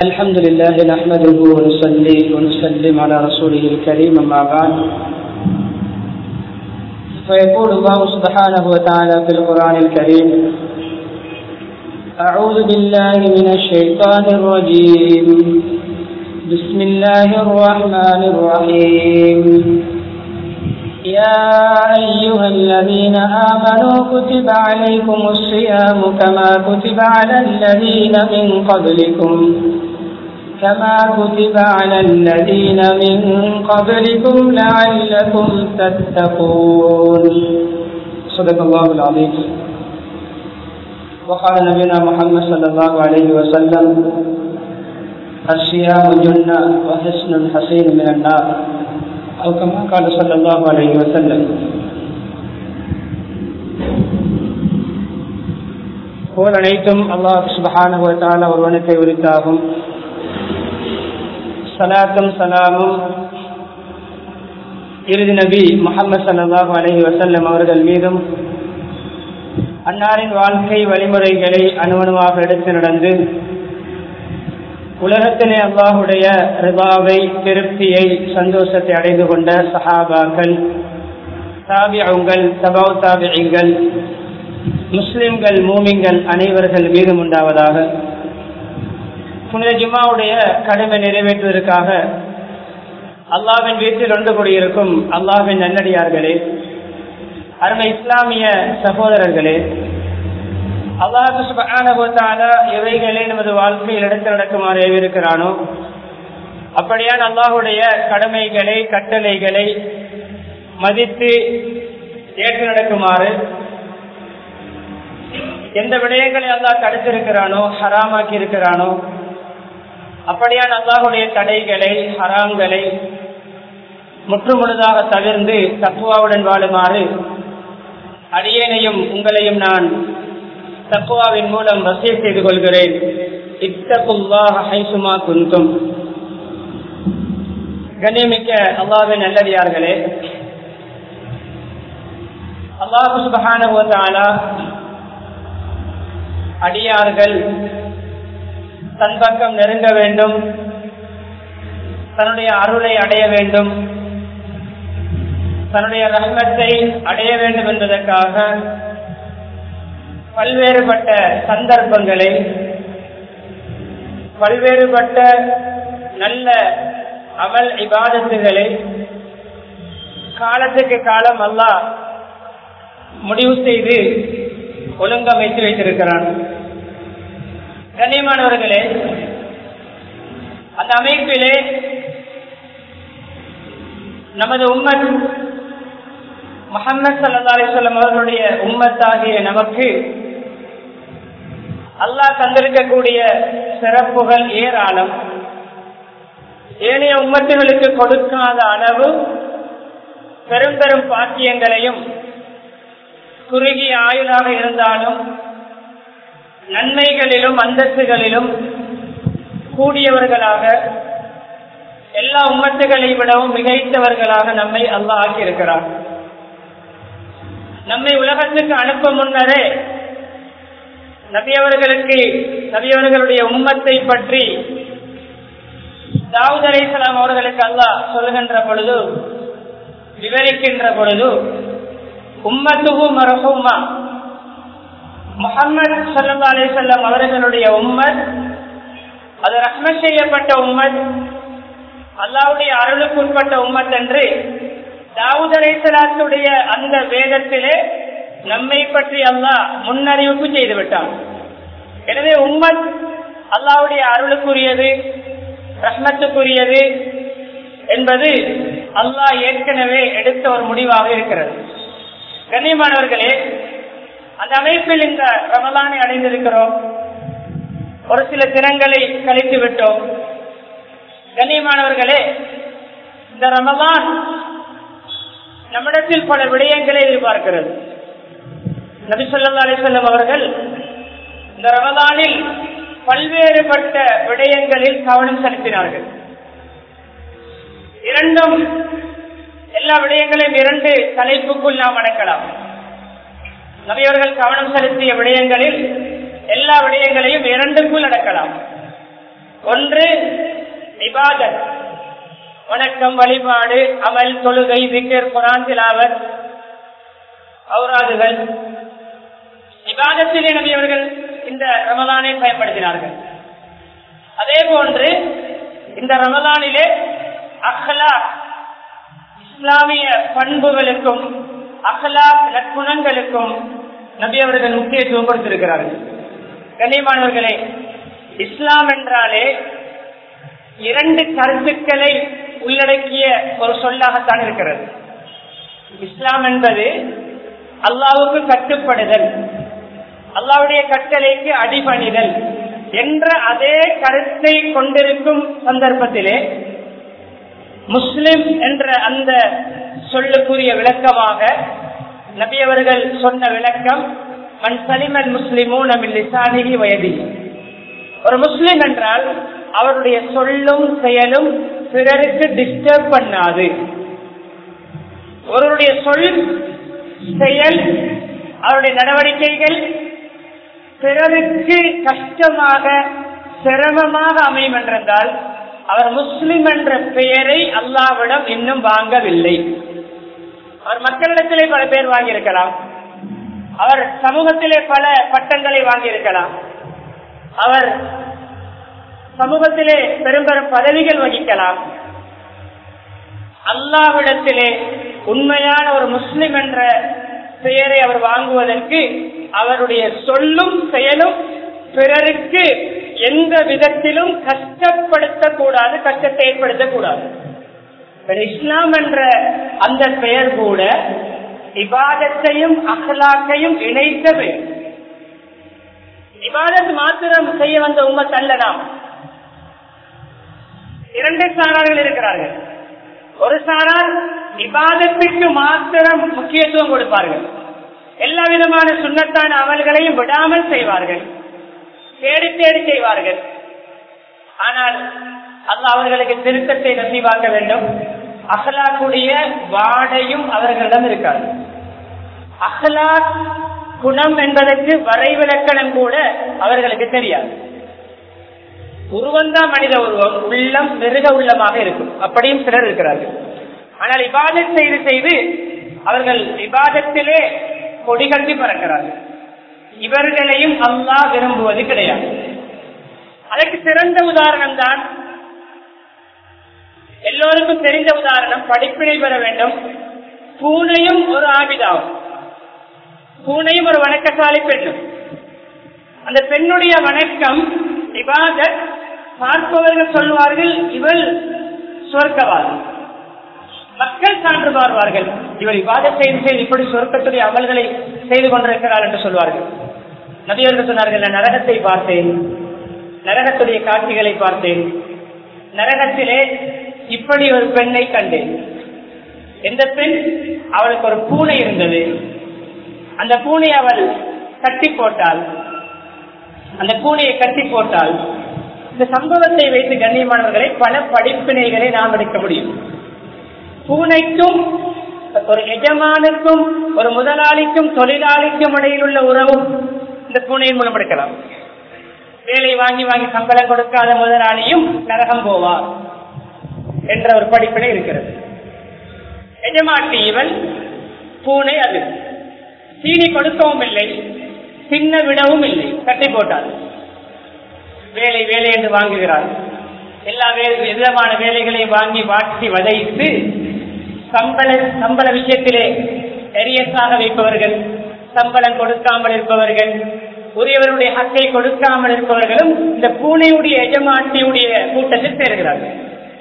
الحمد لله نحمده ونصلي ونسلم على رسوله الكريم أما بعد فيقول الله سبحانه وتعالى في القرآن الكريم أعوذ بالله من الشيطان الرجيم بسم الله الرحمن الرحيم يا أيها الذين آمنوا كتب عليكم الصيام كما كتب على الذين من قبلكم كما كتب على الذين من قبلكم لعلكم تتقون صدق الله العظيم وقال نبينا محمد صلى الله عليه وسلم الصيام جنة وحسن حسين من النار أو كما قال صلى الله عليه وسلم போல் அனைத்தும் அல்லாஹ் சுபஹானஹு வ தஆலா ஒருவனுக்கே உரித்தாகும் சலாத்தும் சலாமும் இறுதி நபி முகமது சல்லாஹூ அலஹி வசல்லம் அவர்கள் மீதும் அன்னாரின் வாழ்க்கை வழிமுறைகளை அணுவணுவாக எடுத்து நடந்து உலகத்திலே அல்லாஹுடைய ரிபாவை திருப்தியை சந்தோஷத்தை அடைந்து கொண்ட சஹாபாக்கள் தாபியங்கள் தபாவ் தாபியங்கள் முஸ்லிம்கள் மூமிங்கள் அனைவர்கள் மீதும் உண்டாவதாக புனித ஜுமாவுடைய கடமை நிறைவேற்றுவதற்காக அல்லாவின் வீட்டில் ஒன்று கூடியிருக்கும் அல்லாவின் நன்னடியார்களே அருமை இஸ்லாமிய சகோதரர்களே அல்லாஹால எவைகளே நமது வாழ்க்கையில் எடுத்து நடக்குமாறு ஏவிருக்கிறானோ அப்படியான் அல்லாஹுடைய கடமைகளை கட்டளைகளை மதித்து ஏற்று நடக்குமாறு எந்த விடயங்களை அல்லாஹ் தடுத்திருக்கிறானோ ஹராமாக்கி இருக்கிறானோ அப்படியான் அல்லாஹுடைய தடைகளை ஹராம்களை முற்றுமுழுதாக தவிர்ந்து தக்குவாவுடன் வாழுமாறு அடியேனையும் உங்களையும் நான் தக்குவாவின் மூலம் வசிய செய்து கொள்கிறேன் இத்தகுல்லாஹைசுமா குந்தும் கண்ணியமிக்க அல்லாவின் நல்லடியார்களே அல்லாஹு சுபஹான அடியார்கள் தன் பக்கம் நெருங்க வேண்டும் தன்னுடைய அருளை அடைய வேண்டும் தன்னுடைய ரகத்தை அடைய வேண்டும் என்பதற்காக பல்வேறுபட்ட சந்தர்ப்பங்களை பல்வேறுபட்ட நல்ல அமல் இபாதத்துகளை காலத்துக்கு காலம் அல்ல முடிவு செய்து ஒழுங்கமைத்து வைத்திருக்கிறான் கண்ணியமானவர்களே அந்த அமைப்பிலே நமது உம்மத் முகமது சல்லா அலிஸ்லாம் அவர்களுடைய உம்மத்தாகிய நமக்கு அல்லாஹ் தந்திருக்கக்கூடிய சிறப்புகள் ஏராளம் ஏனைய உம்மத்துகளுக்கு கொடுக்காத அளவு பெரும் பெரும் பாக்கியங்களையும் குறுகிய ஆயுளாக இருந்தாலும் நன்மைகளிலும் அந்தஸ்துகளிலும் கூடியவர்களாக எல்லா உம்மத்துகளை விடவும் மிகைத்தவர்களாக நம்மை அல்லாஹ் ஆக்கியிருக்கிறார் நம்மை உலகத்துக்கு அனுப்ப முன்னரே நபியவர்களுக்கு நபியவர்களுடைய உம்மத்தை பற்றி தாவூத் அலிஸ்லாம் அவர்களுக்கு அல்லாஹ் சொல்லுகின்ற பொழுது விவரிக்கின்ற பொழுது உம்மத்துகு மரஹுமா முகமது சல்லா அலிசல்லாம் அவர்களுடைய உம்மத் அது ரஹ்மத் செய்யப்பட்ட உம்மத் அல்லாவுடைய அருளுக்கு உட்பட்ட உம்மத் என்று தாவூத் அலிசலாத்துடைய அந்த வேதத்திலே நம்மை பற்றி அல்லாஹ் முன்னறிவிப்பு செய்து விட்டான் எனவே உம்மத் அல்லாவுடைய அருளுக்குரியது ரஹ்மத்துக்குரியது என்பது அல்லாஹ் ஏற்கனவே எடுத்த ஒரு முடிவாக இருக்கிறது கண்ணியமானவர்களே அந்த அமைப்பில் இந்த ரமலானை அடைந்திருக்கிறோம் ஒரு சில தினங்களை கழித்து விட்டோம் கண்ணியமானவர்களே இந்த ரமலான் நம்மிடத்தில் பல விடயங்களை எதிர்பார்க்கிறது நபி சொல்லா அலிசல்லம் அவர்கள் இந்த ரமலானில் பல்வேறுபட்ட விடயங்களில் கவனம் செலுத்தினார்கள் இரண்டும் எல்லா விடயங்களையும் இரண்டு தலைப்புக்குள் நாம் அடக்கலாம் நபியவர்கள் கவனம் செலுத்திய விடயங்களில் எல்லா விடயங்களையும் இரண்டுக்குள் அடக்கலாம் ஒன்று இபாதத் வணக்கம் வழிபாடு அமல் தொழுகை விக்கர் குரான் திலாவர் அவுராதுகள் இபாதத்திலே நபி அவர்கள் இந்த ரமலானை பயன்படுத்தினார்கள் அதே போன்று இந்த ரமலானிலே அஹ்லா இஸ்லாமிய பண்புகளுக்கும் அஹ்லா நற்குணங்களுக்கும் நபி அவர்கள் முக்கியத்துவம் கொடுத்திருக்கிறார்கள் கண்ணியமானவர்களே இஸ்லாம் என்றாலே இரண்டு கருத்துக்களை உள்ளடக்கிய ஒரு சொல்லாகத்தான் இருக்கிறது இஸ்லாம் என்பது அல்லாவுக்கு கட்டுப்படுதல் அல்லாவுடைய கட்டளைக்கு அடிபணிதல் என்ற அதே கருத்தை கொண்டிருக்கும் சந்தர்ப்பத்திலே முஸ்லிம் என்ற அந்த சொல்லுக்குரிய விளக்கமாக நபி அவர்கள் சொன்ன விளக்கம் மண் சலிமல் முஸ்லிமும் நம் லிசானிகி வயதி ஒரு முஸ்லிம் என்றால் அவருடைய சொல்லும் செயலும் பிறருக்கு டிஸ்டர்ப் பண்ணாது ஒருவருடைய சொல் செயல் அவருடைய நடவடிக்கைகள் பிறருக்கு கஷ்டமாக சிரமமாக அமையும் என்றால் அவர் முஸ்லிம் என்ற பெயரை அல்லாவிடம் இன்னும் வாங்கவில்லை அவர் மக்களிடத்திலே பல பேர் வாங்கியிருக்கலாம் அவர் சமூகத்திலே பல பட்டங்களை வாங்கியிருக்கலாம் அவர் சமூகத்திலே பெரும் பெரும் பதவிகள் வகிக்கலாம் அல்லாவிடத்திலே உண்மையான ஒரு முஸ்லிம் என்ற பெயரை அவர் வாங்குவதற்கு அவருடைய சொல்லும் செயலும் பிறருக்கு எந்த விதத்திலும் கஷ்டப்படுத்தக்கூடாது கஷ்டத்தை ஏற்படுத்தக்கூடாது இஸ்லாம் என்ற அந்த பெயர் கூட இபாதத்தையும் அகலாக்கையும் இணைத்த பெயர் இபாதத் மாத்திரம் செய்ய வந்த உமத் அல்ல நாம் இரண்டு சாரார்கள் இருக்கிறார்கள் ஒரு சாரார் இபாதத்திற்கு மாத்திரம் முக்கியத்துவம் கொடுப்பார்கள் எல்லா விதமான சுண்ணத்தான அமல்களையும் விடாமல் செய்வார்கள் தேடி தேடி செய்வார்கள் ஆனால் அல்ல அவர்களுக்கு திருத்தத்தை நசீவாக்க வேண்டும் அகலாக்குடைய வாடையும் அவர்களிடம் இருக்காது அகலாக் குணம் என்பதற்கு வரைவிலக்கணம் கூட அவர்களுக்கு தெரியாது உருவந்தான் மனித உருவம் உள்ளம் மிருக உள்ளமாக இருக்கும் அப்படியும் சிலர் இருக்கிறார்கள் ஆனால் இபாதத் செய்து செய்து அவர்கள் விவாதத்திலே கொடிகட்டி பறக்கிறார்கள் இவர்களையும் அல்லாஹ் விரும்புவது கிடையாது அதற்கு சிறந்த உதாரணம் தான் எல்லோருக்கும் தெரிந்த உதாரணம் படிப்பினை பெற வேண்டும் பூனையும் ஒரு ஆபிதாவும் பூனையும் ஒரு வணக்கசாலி பெண்ணும் அந்த பெண்ணுடைய வணக்கம் இபாதத் பார்ப்பவர்கள் சொல்வார்கள் இவள் சொர்க்கவாதி மக்கள் சான்று பார்வார்கள் இவர் இவாத செய்து செய்து இப்படி சொர்க்கத்துடைய அமல்களை செய்து கொண்டிருக்கிறார் என்று சொல்வார்கள் நபியர்கள் சொன்னார்கள் நான் நரகத்தை பார்த்தேன் நரகத்துடைய காட்சிகளை பார்த்தேன் நரகத்திலே இப்படி ஒரு பெண்ணை கண்டேன் எந்த பெண் அவளுக்கு ஒரு பூனை இருந்தது அந்த பூனை அவள் கட்டி போட்டால் அந்த பூனையை கட்டி போட்டால் இந்த சம்பவத்தை வைத்து கண்ணியமானவர்களை பல படிப்பினைகளை நாம் எடுக்க முடியும் பூனைக்கும் ஒரு எஜமானுக்கும் ஒரு முதலாளிக்கும் தொழிலாளிக்கும் இடையில் உள்ள உறவும் இந்த பூனையின் மூலம் எடுக்கலாம் வேலை வாங்கி வாங்கி சம்பளம் கொடுக்காத முதலாளியும் நரகம் போவார் என்ற ஒரு படிப்பினை இருக்கிறது எஜமாட்டி இவன் பூனை அது சீனி கொடுக்கவும் இல்லை சின்ன விடவும் இல்லை கட்டி போட்டார் வேலை வேலை என்று வாங்குகிறார் எல்லா விதமான வேலைகளையும் வாங்கி வாட்டி வதைத்து சம்பள சம்பள விஷயத்திலே எரியஸாக வைப்பவர்கள் சம்பளம் கொடுக்காமல் இருப்பவர்கள் உரியவருடைய ஹக்கை கொடுக்காமல் இருப்பவர்களும் இந்த பூனையுடைய எஜமாட்டியுடைய கூட்டத்தில் சேருகிறார்கள்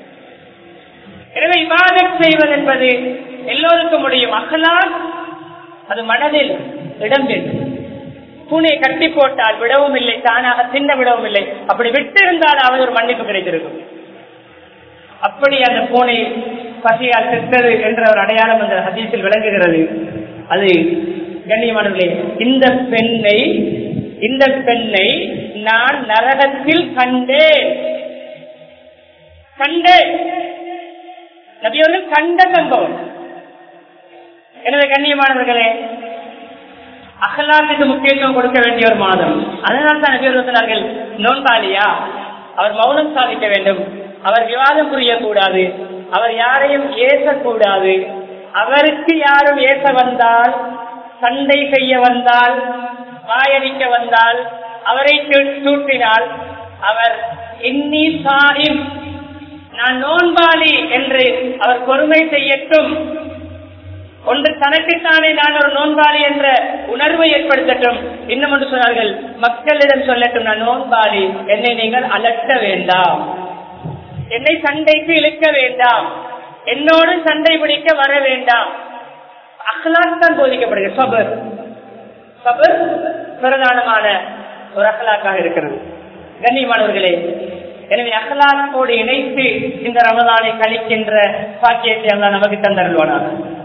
எனவே விவாதம் செய்வது என்பது எல்லோருக்கும் முடியும் அகலால் அது மனதில் இடம் வேண்டும் பூனையை கட்டி போட்டால் விடவும் இல்லை தானாக தின்ன விடவும் இல்லை அப்படி விட்டு இருந்தால் அவன் ஒரு மன்னிப்பு கிடைத்திருக்கும் அப்படி அந்த பூனை பசியால் செத்தது என்ற ஒரு அடையாளம் அந்த ஹதீஸில் விளங்குகிறது அது கண்ணியமானவர்களே இந்த பெண்ணை இந்த பெண்ணை நான் நரகத்தில் கண்டேன் கண்டேன் நபியவர்கள் கண்ட சம்பவம் எனவே கண்ணியமானவர்களே அகலாத்துக்கு முக்கியத்துவம் கொடுக்க வேண்டிய ஒரு மாதம் அதனால் தான் நபியவர்கள் சொன்னார்கள் நோன்பாளியா அவர் மௌனம் சாதிக்க வேண்டும் அவர் விவாதம் புரியக்கூடாது அவர் யாரையும் ஏசக்கூடாது அவருக்கு யாரும் ஏச வந்தால் சண்டை செய்ய வந்தால் வாயடிக்க வந்தால் அவரை தூற்றினால் அவர் இன்னி சாஹிம் நான் நோன்பாளி என்று அவர் பொறுமை செய்யட்டும் ஒன்று தனக்குத்தானே நான் ஒரு நோன்பாளி என்ற உணர்வை ஏற்படுத்தட்டும் இன்னும் ஒன்று சொன்னார்கள் மக்களிடம் சொல்லட்டும் நான் நோன்பாளி என்னை நீங்கள் அலட்ட வேண்டாம் என்னை சண்டைக்கு இழுக்க வேண்டாம் என்னோடு சண்டை பிடிக்க வர வேண்டாம் அஹ்லாக் தான் போதிக்கப்படுகிறது சபர் சபர் பிரதானமான ஒரு அஹ்லாக்காக இருக்கிறது கண்ணியமானவர்களே எனவே அஹ்லாக்கோடு இணைத்து இந்த ரமதானை கழிக்கின்ற பாக்கியத்தை எல்லாம் நமக்கு தந்தருள்வானாக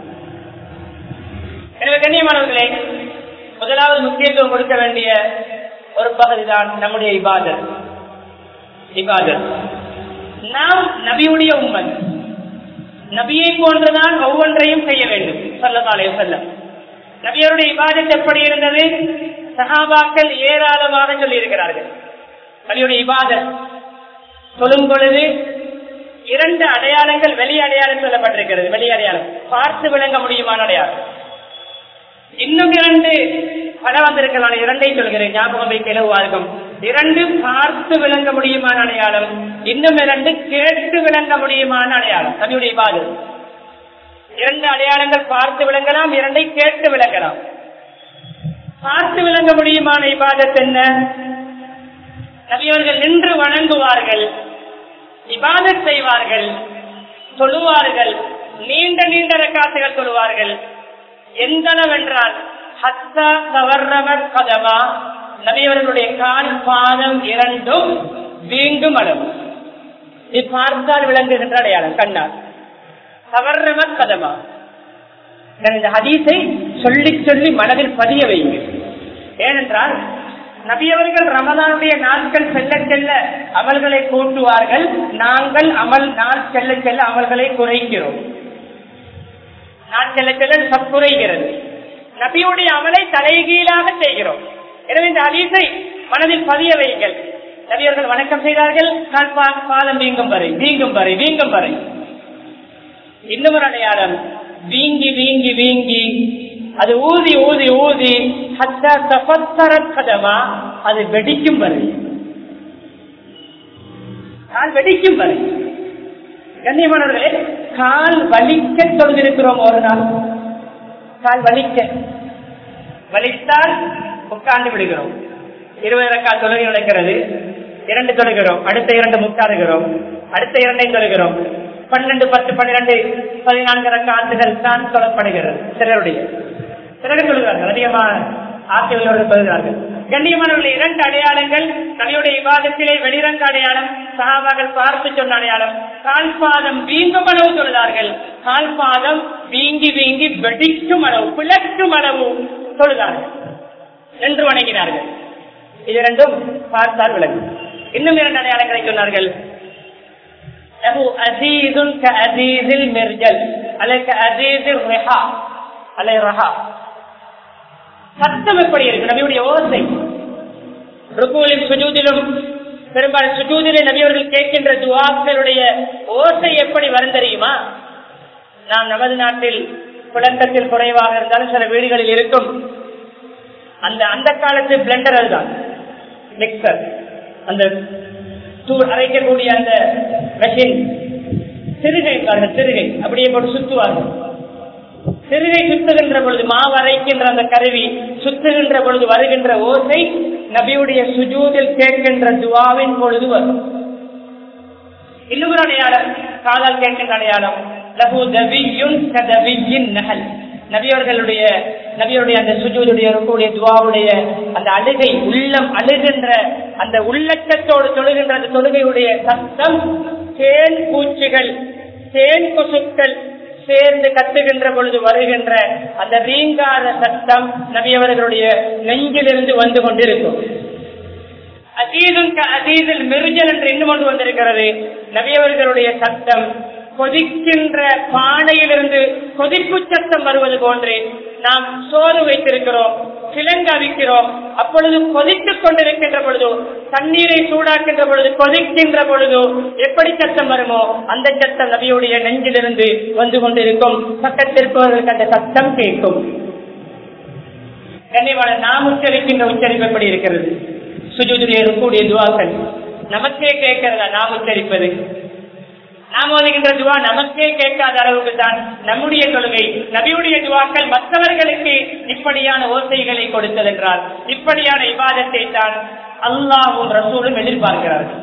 எனவே கண்ணியமானவர்களே முதலாவது முக்கியத்துவம் கொடுக்க வேண்டிய ஒரு பகுதி தான் நம்முடைய இபாதத் இபாதத் நாம் நபியுடைய உண்மை நபியை போன்றுதான் ஒவ்வொன்றையும் செய்ய வேண்டும் சொல்லதாலே சொல்ல நபியருடைய இபாதத் எப்படி இருந்தது சகாபாக்கள் ஏராளமாக சொல்லி இருக்கிறார்கள் நபியுடைய இபாதத் சொல்லும் பொழுது இரண்டு அடையாளங்கள் வெளி அடையாளம் சொல்லப்பட்டிருக்கிறது வெளி அடையாளம் பார்த்து விளங்க முடியுமான அடையாளம் இன்னும் இரண்டு படம் வந்திருக்கலாம் இரண்டை சொல்கிறேன் ஞாபகம் வைக்க இலவா இருக்கும் இரண்டு பார்த்து விளங்க முடியுமான அடையாளம் இன்னும் இரண்டு கேட்டு விளங்க முடியுமான அடையாளம் தன்னுடைய பாது இரண்டு அடையாளங்கள் பார்த்து விளங்கலாம் இரண்டை கேட்டு விளங்கலாம் பார்த்து விளங்க முடியுமான இபாதத் என்ன நபியவர்கள் நின்று வணங்குவார்கள் இபாதத் செய்வார்கள் தொழுவார்கள் நீண்ட நீண்ட ரக்காசுகள் தொழுவார்கள் எந்தளவென்றால் ஹத்தா கவர்ரவர் கதமா நபியவர்களுடைய கால் பாதம் இரண்டும் வீங்கும் அளவு இது பார்த்தால் விளங்குகின்ற அடையாளம் கண்ணால் கவர்ரவர் கதமா இந்த ஹதீஸை சொல்லி சொல்லி மனதில் பதிய வைங்க ஏனென்றால் நபியவர்கள் ரமதானுடைய நாட்கள் செல்ல செல்ல அமல்களை கூட்டுவார்கள் நாங்கள் அமல் நாள் செல்ல செல்ல அமல்களை குறைக்கிறோம் நாள் செல்ல செல்ல குறைகிறது நபியுடைய அமலை தலைகீழாக செய்கிறோம் எனவே இந்த அதீசை மனதில் பதிய வைங்கள் நபியர்கள் வணக்கம் செய்தார்கள் கால் பாதம் வீங்கும் வரை வீங்கும் வரை வீங்கும் வரை இன்னும் ஒரு அடையாளம் வீங்கி வீங்கி வீங்கி அது ஊதி ஊதி ஊதி கதமா அது வெடிக்கும் வரை கால் வெடிக்கும் வரை கண்ணியமானவர்களே கால் வலிக்க தொழுதிருக்கிறோம் ஒரு நாள் கால் வலிக்க வலித்தால் உட்கார்ந்து விடுகிறோம் இருபது கால் தொழுகை நடக்கிறது இரண்டு தொழுகிறோம் அடுத்த இரண்டு முக்காடுகிறோம் அடுத்த இரண்டை தொழுகிறோம் பன்னெண்டு பத்து பன்னிரண்டு பதினான்கு ரக்காத்துகள் தான் சொல்லப்படுகிறது சிலருடைய சிலர் சொல்கிறார்கள் அதிகமான ஆசிரியர்களோடு சொல்கிறார்கள் கண்ணியமானவர்கள் இரண்டு அடையாளங்கள் தன்னுடைய விவாதத்திலே வெளிரங்க அடையாளம் சகாபாக்கள் பார்த்து சொன்ன அடையாளம் கால் பாதம் வீங்கும் அளவு சொல்கிறார்கள் கால் பாதம் வீங்கி வீங்கி வெடிக்கும் அளவு பிளக்கும் அளவு சொல்கிறார்கள் என்று வணங்கினார்கள் இது இரண்டும் பார்த்தால் விளங்கும் இன்னும் இரண்டு அடையாளங்களை சொன்னார்கள் அசீதுன் அசீதில் மிர்ஜல் அல்லது அசீதில் ரெஹா அல்லது ரஹா சத்தம் எப்படி இருக்கு நபியுடைய ஓசை ருக்குவிலும் சுஜூதிலும் பெரும்பாலும் சுஜூதிலே நபியவர்கள் கேட்கின்ற துவாக்களுடைய ஓசை எப்படி வரும் தெரியுமா நாம் நமது நாட்டில் புழக்கத்தில் குறைவாக இருந்தாலும் சில வீடுகளில் இருக்கும் அந்த அந்த காலத்து பிளெண்டர் அதுதான் மிக்சர் அந்த தூள் அரைக்கக்கூடிய அந்த மெஷின் சிறுகை சிறுகை அப்படியே போட்டு சுத்துவார்கள் சிறுகை சுத்துகின்ற பொழுது மாவு அரைக்கின்ற அந்த கருவி சுத்துகின்ற பொழுது வருகின்ற ஓசை நபியுடைய சுஜூதில் கேட்கின்ற துவாவின் பொழுது வரும் இன்னும் ஒரு அடையாளம் காதால் கேட்கின்ற அடையாளம் லகு தவியுன் கதவியின் நகல் நபியவர்களுடைய நபியுடைய அந்த சுஜூதுடைய இருக்கக்கூடிய துவாவுடைய அந்த அழுகை உள்ளம் அழுகின்ற அந்த உள்ளச்சத்தோடு தொழுகின்ற அந்த தொழுகையுடைய சத்தம் தேன் பூச்சிகள் தேன் கொசுக்கள் சேர்ந்து கத்துகின்ற பொழுது வருகின்ற அந்த ரீங்கார சத்தம் நபியவர்களுடைய நெஞ்சிலிருந்து வந்து கொண்டிருக்கும் அதீதும் அதீதில் மிருஜல் என்று இன்னும் கொண்டு வந்திருக்கிறது நபியவர்களுடைய சத்தம் கொதிக்கின்ற பானையிலிருந்து கொதிப்பு சத்தம் வருவது போன்று நாம் சோறு வைத்திருக்கிறோம் கிழங்கு அவிக்கிறோம் அப்பொழுது கொதித்துக் கொண்டிருக்கின்ற பொழுது தண்ணீரை சூடாக்கின்ற பொழுது கொதிக்கின்ற பொழுது எப்படி சத்தம் வருமோ அந்த சத்தம் நபியுடைய நெஞ்சிலிருந்து வந்து கொண்டிருக்கும் பக்கத்திருப்பவர்களுக்கு அந்த சத்தம் கேட்கும் கண்ணியமான நாம் உச்சரிக்கின்ற உச்சரிப்பு எப்படி இருக்கிறது சுஜுதுடைய இருக்கக்கூடிய துவாக்கள் நமக்கே கேட்கிறதா நாம் உச்சரிப்பது நாம் ஓதுகின்ற துவா நமக்கே கேட்காத அளவுக்கு தான் நம்முடைய தொழுகை நபியுடைய துவாக்கள் மற்றவர்களுக்கு இப்படியான ஓசைகளை கொடுத்ததென்றால் இப்படியான இபாதத்தை தான் அல்லாவும் ரசூலும் எதிர்பார்க்கிறார்கள்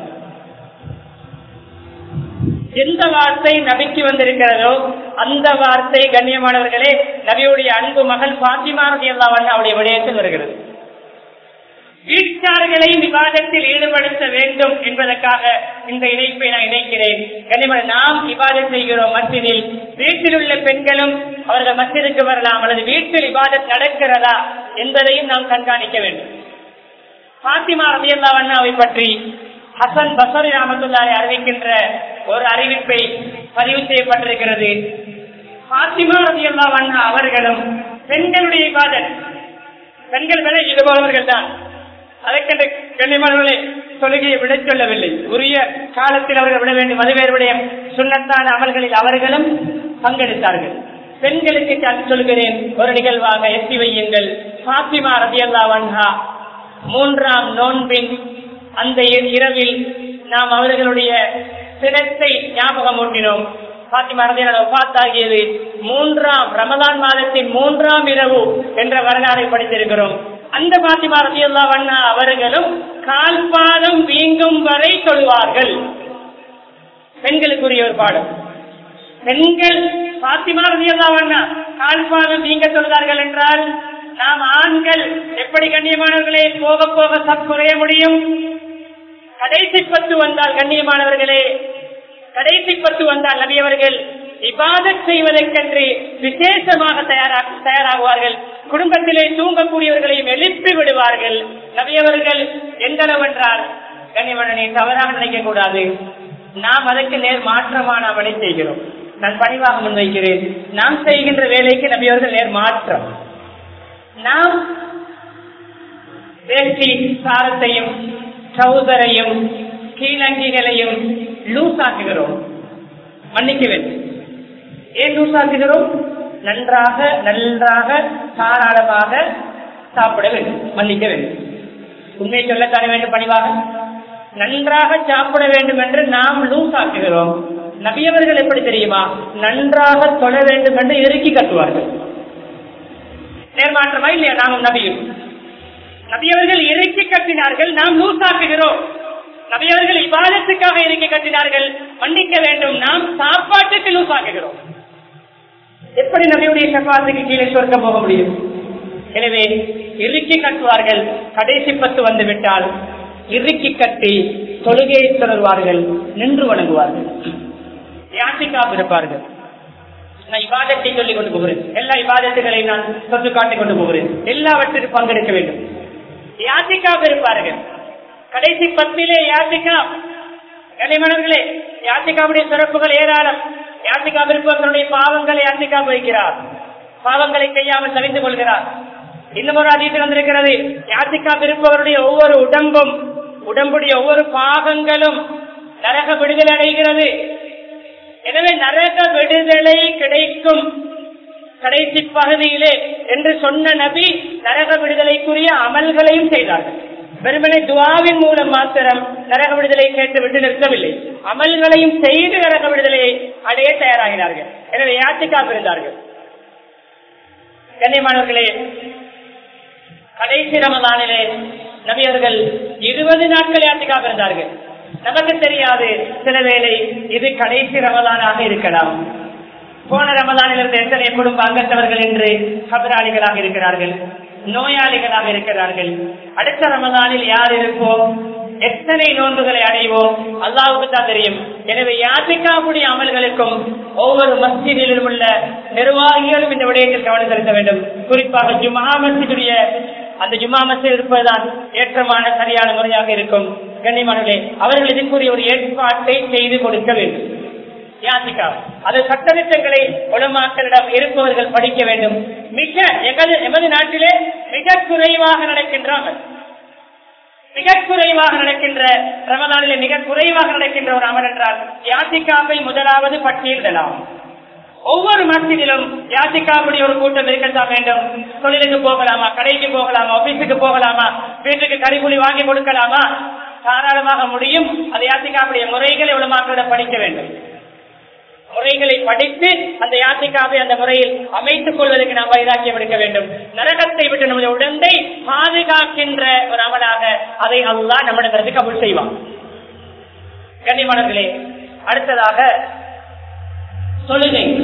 எந்த வார்த்தை நபிக்கு வந்திருக்கிறதோ அந்த வார்த்தை கண்ணியமானவர்களே நபியுடைய அன்பு மகள் பாத்திமா ரதியல்லாஹு அவருடைய விடயத்தில் வருகிறது வீட்டார்களை விவாதத்தில் ஈடுபடுத்த வேண்டும் என்பதற்காக இந்த இணைப்பை நான் இணைக்கிறேன் கனிமன் நாம் விவாதம் செய்கிறோம் மத்தியில் வீட்டில் உள்ள பெண்களும் அவர்கள் மத்திற்கு வரலாம் அல்லது வீட்டில் விவாதம் நடக்கிறதா என்பதையும் நாம் கண்காணிக்க வேண்டும் பாத்திமா ரபியல்லா அண்ணாவை பற்றி ஹசன் பசரி ராமத்துல்லாரை அறிவிக்கின்ற ஒரு அறிவிப்பை பதிவு செய்யப்பட்டிருக்கிறது பாத்திமா ரபியல்லா அண்ணா அவர்களும் பெண்களுடைய விவாதம் பெண்கள் விலை ஈடுபடுபவர்கள் தான் அதற்கென்று கண்ணியமானவர்களே தொழுகையை விட சொல்லவில்லை உரிய காலத்தில் அவர்கள் விட வேண்டும் அது வேறு விடயம் சுண்ணத்தான அமல்களில் அவர்களும் பங்கெடுத்தார்கள் பெண்களுக்கு நான் சொல்கிறேன் ஒரு நிகழ்வாக எட்டி வையுங்கள் பாத்திமா ரதியல்லா வன்ஹா மூன்றாம் நோன்பின் அந்த இரவில் நாம் அவர்களுடைய சிரத்தை ஞாபகம் ஊட்டினோம் பாத்திமா ரதியல்லா பார்த்தாகியது மூன்றாம் ரமதான் மாதத்தின் மூன்றாம் இரவு என்ற வரலாறை படித்திருக்கிறோம் அந்த பாத்திமா ரதியல்லா வண்ணா அவர்களும் கால் பாதம் வீங்கும் வரை தொழுவார்கள் பெண்களுக்குரிய ஒரு பாடம் பெண்கள் பாத்திமா ரதியல்லா வண்ணா கால் பாதம் வீங்க தொழுதார்கள் என்றால் நாம் ஆண்கள் எப்படி கண்ணியமானவர்களே போக போக சப் குறைய முடியும் கடைசி பத்து வந்தால் கண்ணியமானவர்களே கடைசி பத்து வந்தால் நபியவர்கள் இபாதத் செய்வதற்கென்று விசேஷமாக தயாரா தயாராகுவார்கள் குடும்பத்திலே தூங்கக்கூடியவர்களையும் எழுப்பி விடுவார்கள் நபியவர்கள் எந்தளவென்றால் கண்ணியமனனை தவறாக நினைக்க கூடாது நாம் அதற்கு நேர் மாற்றமான அவனை செய்கிறோம் நான் பணிவாக முன்வைக்கிறேன் நாம் செய்கின்ற வேலைக்கு நபியவர்கள் நேர் மாற்றம் நாம் வேஷ்டி சாரத்தையும் சௌதரையும் கீழங்கிகளையும் லூஸ் ஆக்குகிறோம் மன்னிக்க வேண்டும் ஏன் லூஸ் ஆக்குகிறோம் நன்றாக நன்றாக தாராளமாக சாப்பிட வேண்டும் மன்னிக்க வேண்டும் உண்மையை சொல்ல தர வேண்டும் பணிவாக நன்றாக சாப்பிட வேண்டும் என்று நாம் லூஸ் ஆக்குகிறோம் நபியவர்கள் எப்படி தெரியுமா நன்றாக தொழ வேண்டும் என்று இறுக்கி கட்டுவார்கள் நேர்மாற்றமா இல்லையா நாமும் நபியும் நபியவர்கள் இறுக்கி கட்டினார்கள் நாம் லூஸ் ஆக்குகிறோம் நபியவர்கள் இவாதத்துக்காக இறுக்கி கட்டினார்கள் மன்னிக்க வேண்டும் நாம் சாப்பாட்டுக்கு லூஸ் ஆக்குகிறோம் எப்படி நபியுடைய சப்பாத்துக்கு கீழே சொர்க்கம் போக முடியும் எனவே இறுக்கி கட்டுவார்கள் கடைசி பத்து வந்து விட்டால் இறுக்கி கட்டி தொழுகையை தொடர்வார்கள் நின்று வணங்குவார்கள் யாத்திக்காக இருப்பார்கள் நான் இவாதத்தை சொல்லிக் கொண்டு போகிறேன் எல்லா இவாதத்துகளையும் நான் சொத்து காட்டிக் கொண்டு போகிறேன் எல்லாவற்றிற்கும் பங்கெடுக்க வேண்டும் யாத்திக்காக இருப்பார்கள் கடைசி பத்திலே யாத்திகா கனிமணர்களே யாத்திகாவுடைய சிறப்புகள் ஏராளம் யாத்திகா விருப்பங்களுடைய பாவங்களை யாத்திகா வைக்கிறார் பாவங்களை செய்யாமல் தவிந்து கொள்கிறார் இன்னும் ஒரு அதிகம் வந்திருக்கிறது யாத்திகா விருப்பவருடைய ஒவ்வொரு உடம்பும் உடம்புடைய ஒவ்வொரு பாகங்களும் நரக விடுதலை அடைகிறது எனவே நரக விடுதலை கிடைக்கும் கடைசி பகுதியிலே என்று சொன்ன நபி நரக விடுதலைக்குரிய அமல்களையும் செய்தார்கள் வெறுமனை துவாவின் மூலம் மாத்திரம் நரக விடுதலை கேட்டு விட்டு நிறுத்தவில்லை அமல்களையும் செய்து நரக விடுதலையை அடைய தயாராகினார்கள் எனவே யாத்திக்காக இருந்தார்கள் கண்ணியமானவர்களே கடைசி ரமதானிலே நபியர்கள் இருபது நாட்கள் யாத்திக்காக இருந்தார்கள் நமக்கு தெரியாது சில வேளை இது கடைசி ரமதானாக இருக்கலாம் போன ரமதானில் இருந்த எத்தனை குடும்ப அங்கத்தவர்கள் என்று கபராளிகளாக இருக்கிறார்கள் நோயாளிகளாக இருக்கிறார்கள் அடுத்த ரமதானில் யார் இருப்போம் எத்தனை நோன்புகளை அடைவோம் அல்லாவுக்கு தான் தெரியும் எனவே யாத்திக்காவுடைய அமல்களுக்கும் ஒவ்வொரு மஸ்ஜிதிலும் உள்ள நிர்வாகிகளும் இந்த விடயத்தில் கவனம் செலுத்த வேண்டும் குறிப்பாக ஜுமா மஸ்ஜிதுடைய அந்த ஜுமா மஸ்ஜித் இருப்பதுதான் ஏற்றமான சரியான முறையாக இருக்கும் கண்ணியமானவர்களே அவர்கள் இதற்குரிய ஒரு ஏற்பாட்டை செய்து கொடுக்க வேண்டும் யாத்திகா அது சட்டத்திட்டங்களை உலமாக்களிடம் இருப்பவர்கள் படிக்க வேண்டும் மிக எமது எமது நாட்டிலே மிக குறைவாக நடக்கின்றார்கள் மிக குறைவாக நடக்கின்ற ரமதானிலே மிக குறைவாக நடக்கின்ற ஒரு அமல் என்றால் யாத்திகாவை முதலாவது பட்டியலிடலாம் ஒவ்வொரு மத்தியிலும் யாத்திகாவுடைய ஒரு கூட்டம் இருக்கத்தான் வேண்டும் தொழிலுக்கு போகலாமா கடைக்கு போகலாமா ஆபீஸுக்கு போகலாமா வீட்டுக்கு கறிக்குழி வாங்கி கொடுக்கலாமா தாராளமாக முடியும் அது யாத்திகாவுடைய முறைகளை உலமாக்களிடம் படிக்க வேண்டும் முறைகளை படித்து அந்த யாத்திகாவை அந்த முறையில் அமைத்துக் கொள்வதற்கு நாம் வைராக்கியம் எடுக்க வேண்டும் நரகத்தை விட்டு நம்முடைய உடந்தை பாதுகாக்கின்ற ஒரு அமலாக அதை அல்லாஹ் நம்மிடத்திற்கு கபூல் செய்வான் கண்ணியமானவர்களே அடுத்ததாக தொழுகை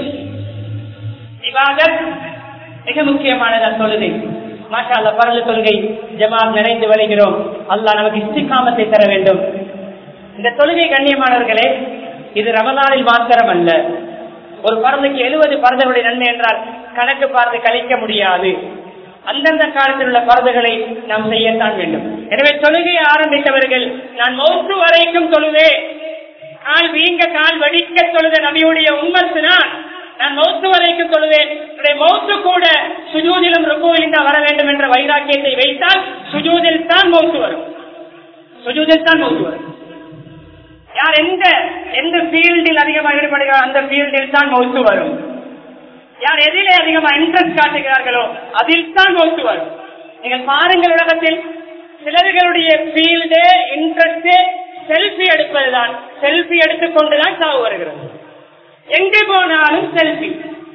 விவாதம் மிக முக்கியமானது தொழுகை மாஷா அல்லா பரல தொழுகை ஜமாத் நிறைந்து வருகிறோம் அல்லாஹ் நமக்கு இஸ்திகாமத்தை தர வேண்டும் இந்த தொழுகை கண்ணியமானவர்களே இது ரமலானில் மாத்திரம் அல்ல ஒரு பரந்துக்கு எழுபது பரதங்களுடைய நன்மை என்றால் கணக்கு பார்த்து கழிக்க முடியாது அந்தந்த காலத்தில் உள்ள பரதுகளை நாம் செய்யத்தான் வேண்டும் எனவே தொழுகையை ஆரம்பித்தவர்கள் நான் மௌத்து வரைக்கும் தொழுவே கால் வீங்க கால் வடிக்க தொழுத நபியுடைய உண்மத்து நான் நான் மௌத்து வரைக்கும் தொழுவேன் என்னுடைய மௌத்து கூட சுஜூதிலும் ருக்குவிலும் தான் வர வேண்டும் என்ற வைராக்கியத்தை வைத்தால் சுஜூதில் தான் மௌத்து வரும் சுஜூதில் தான் மௌத்து வரும் யார் எந்த எந்த ஃபீல்டில் அதிகமாக ஈடுபடுகிறார் அந்த ஃபீல்டில் தான் மௌத்து வரும் யார் எதிலே அதிகமாக இன்ட்ரெஸ்ட் காட்டுகிறார்களோ அதில் தான் மௌத்து வரும் நீங்கள் பாருங்கள் உலகத்தில் சிலர்களுடைய ஃபீல்டு இன்ட்ரெஸ்ட் செல்ஃபி எடுப்பதுதான் செல்ஃபி எடுத்துக் கொண்டுதான் சாவு வருகிறது எங்கு போனாலும் செல்ஃபி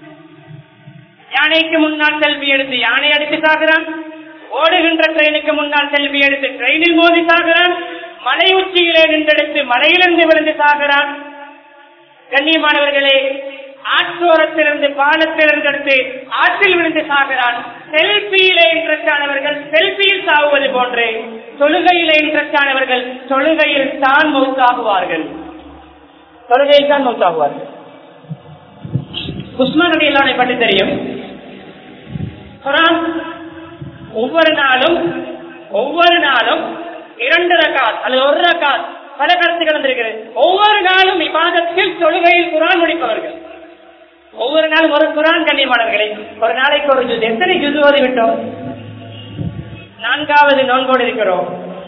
யானைக்கு முன்னால் செல்ஃபி எடுத்து யானை அடித்து சாகிறான் ஓடுகின்ற ட்ரெயினுக்கு முன்னால் செல்ஃபி எடுத்து ட்ரெயினில் மோதி சாகிறான் மலை உச்சியிலே நின்றெடுத்து மலையிலிருந்து விழுந்து சாகிறான் கண்ணியமானவர்களே ஆற்றோரத்திலிருந்து பாலத்திலிருந்து எடுத்து ஆற்றில் விழுந்து சாகிறான் செல்பியிலே இன்ட்ரெஸ்ட் ஆனவர்கள் செல்பியில் சாகுவது போன்று தொழுகையிலே இன்ட்ரெஸ்ட் ஆனவர்கள் தொழுகையில் தான் மௌத்தாகுவார்கள் தொழுகையில் தான் மௌத்தாகுவார்கள் உஸ்மான் அலி பற்றி தெரியும் குரான் ஒவ்வொரு நாளும் ஒவ்வொரு நாளும் இரண்டு ரகாத் அல்லது ஒரு ரகாத் பல கருத்துக்கள் வந்திருக்கிறது ஒவ்வொரு நாளும் இப்பாதத்தில் தொழுகையில் குரான் முடிப்பவர்கள் ஒவ்வொரு நாளும் ஒரு குரான் கண்ணியமானவர்களை ஒரு நாளைக்கு ஒரு ஜுது எத்தனை ஜுது ஓதி விட்டோம் நான்காவது நோன்போடு இருக்கிறோம்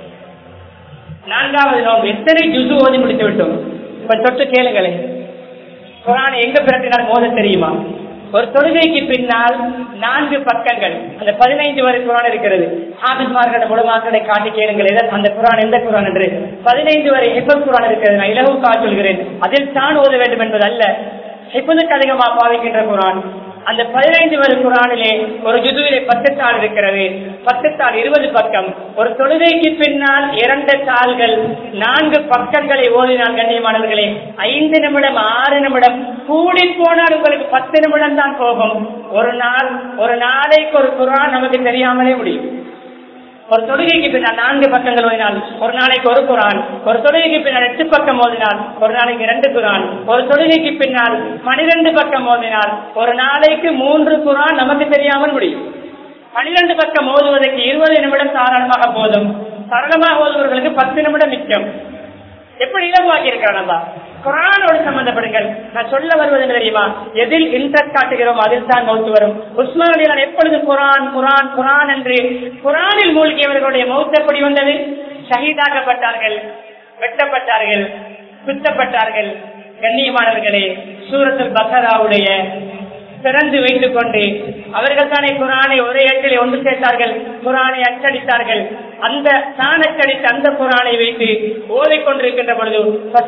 நான்காவது நோன்பு எத்தனை ஜுது ஓதி முடித்து விட்டோம் இப்ப தொட்டு கேளுங்களேன் குரான் எங்க பிறட்டினால் மோத தெரியுமா ஒரு தொழுகைக்கு பின்னால் நான்கு பக்கங்கள் அந்த பதினைந்து வரை குரான் இருக்கிறது ஆபிஸ்மார்களிட உலமாக்களை காட்டி கேளுங்கள் எதன் அந்த குரான் எந்த குரான் என்று பதினைந்து வரை ஹிபத் குரான் இருக்கிறது நான் இலகுக்கா சொல்கிறேன் அதில் தான் ஓத வேண்டும் என்பது அல்ல ஹிபதுக்கு அதிகமாக பாவிக்கின்ற குரான் அந்த பதினைந்து வரை குரானிலே ஒரு ஜுதுவிலே பத்து தாள் இருக்கிறது பத்து தாள் இருபது பக்கம் ஒரு தொழுகைக்கு பின்னால் இரண்டு தாள்கள் நான்கு பக்கங்களை ஓதினால் கண்ணியமானவர்களே ஐந்து நிமிடம் ஆறு நிமிடம் கூடி போனால் உங்களுக்கு பத்து நிமிடம் தான் போகும் ஒரு நாள் ஒரு நாளைக்கு ஒரு குரான் நமக்கு தெரியாமலே முடியும் ஒரு தொழுகைக்கு பின்னால் நான்கு பக்கங்கள் ஓதினால் ஒரு நாளைக்கு ஒரு குரான் ஒரு தொழுகைக்கு பின்னால் எட்டு பக்கம் ஓதினால் ஒரு நாளைக்கு இரண்டு குரான் ஒரு தொழுகைக்கு பின்னால் பனிரெண்டு பக்கம் ஓதினால் ஒரு நாளைக்கு மூன்று குரான் நமக்கு தெரியாமல் முடியும் பனிரெண்டு பக்கம் ஓதுவதற்கு இருபது நிமிடம் தாராளமாக போதும் சரளமாக ஓதுவர்களுக்கு பத்து நிமிடம் மிச்சம் எப்படி இலவாக்கி இருக்கிறான் குரானோடு சம்பந்தப்படுங்கள் நான் சொல்ல வருவது என்ன தெரியுமா எதில் இன்ட்ரெஸ்ட் காட்டுகிறோம் அதில் தான் மௌத்து வரும் உஸ்மான் அலி நான் எப்பொழுது குரான் குரான் குரான் என்று குரானில் மூழ்கியவர்களுடைய மௌத்து எப்படி வந்தது ஷஹீதாக்கப்பட்டார்கள் வெட்டப்பட்டார்கள் குத்தப்பட்டார்கள் கண்ணியமானவர்களே சூரத்தில் பக்கராவுடைய திறந்து வைத்துக் கொண்டு அவர்கள் தானே குரானை ஒரே இடத்திலே ஒன்று சேர்த்தார்கள் குரானை அச்சடித்தார்கள் அந்த தான் அச்சடித்த அந்த குரானை வைத்து ஓதிக்கொண்டிருக்கின்ற பொழுது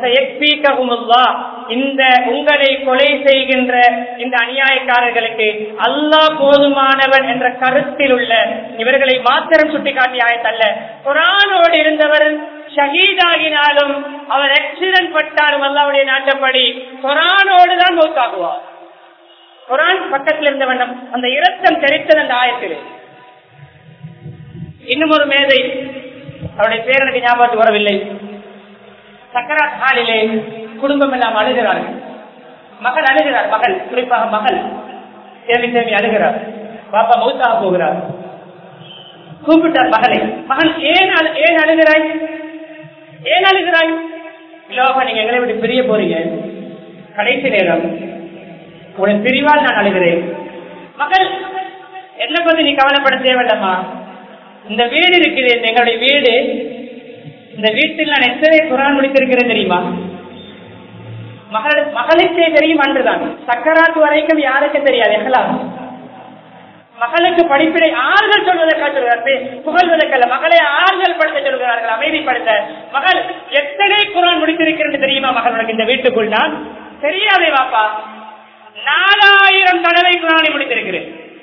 இந்த உங்களை கொலை செய்கின்ற இந்த அநியாயக்காரர்களுக்கு அல்லாஹ் போதுமானவன் என்ற கருத்தில் உள்ள இவர்களை மாத்திரம் சுட்டிக்காட்டிய ஆயத்தல்ல குரானோடு இருந்தவர் ஷஹீதாகினாலும் அவர் ஆக்சிடென்ட் பட்டாலும் அல்லாவுடைய நாட்டப்படி குரானோடு தான் மௌத்தாகுவார் குரான் பக்கத்தில் இருந்த வண்ணம் அந்த இரத்தம் தெரித்தது அந்த ஆயத்திலே இன்னும் ஒரு மேதை அவருடைய பேர் எனக்கு ஞாபகத்துக்கு வரவில்லை சக்கராத் ஹாலிலே குடும்பம் எல்லாம் அழுகிறார்கள் மகள் அழுகிறார் மகள் குறிப்பாக மகள் தேவி தேவி அழுகிறார் பாப்பா மௌத்தாக போகிறார் கூப்பிட்டார் மகளை மகன் ஏன் அழு- ஏன் அழுகிறாய் ஏன் அழுகிறாய் இல்லப்பா நீங்க எங்களை விட்டு பிரிய போறீங்க கடைசி நேரம் உன் பிரிவால் நான் அழுகிறேன் மகள் என்ன பத்தி நீ கவலைப்பட தேவையில்லம்மா இந்த வீடு இருக்குது எங்களுடைய வீடு இந்த வீட்டில் நான் எத்தனை குரான் முடித்திருக்கிறேன் தெரியுமா மகள் மகளுக்கே தெரியும் அன்றுதான் சக்கராத்து வரைக்கும் யாருக்கு தெரியாது எல்லாம் மகளுக்கு படிப்பினை ஆறுதல் சொல்வதற்காக சொல்கிறார்கள் புகழ்வதற்கல்ல மகளை ஆறுதல் படுத்த சொல்கிறார்கள் அமைதிப்படுத்த மகள் எத்தனை குரான் முடித்திருக்கிறது தெரியுமா மகளுக்கு இந்த வீட்டுக்குள் நான் தெரியாதே வாப்பா நாலாயிரம் தடவை குரானை முடித்திருக்கிறேன்